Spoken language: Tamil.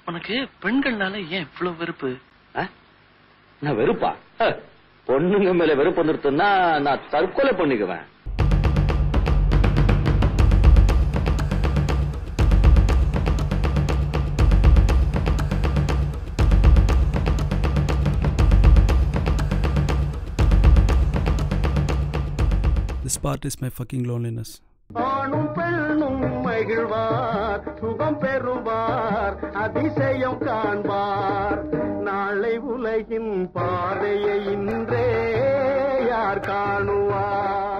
உனக்கு பெண்கள்னால ஏன் இவ்வளவு வெறுப்பு ஆ? நான் வெறுப்பா ஹ, பொண்ணுங்க மேல வெறுப்பு நிறுத்துனா நான் தற்கொலை பண்ணிக்குவேன் This part is my fucking loneliness. ஆணும் பெண்ணும் மகிழ்வார் சுகம் பெறுவார் அதிசயம் காண்பார் நாளை உலகின் பாதையை இன்றே யார் காணுவார்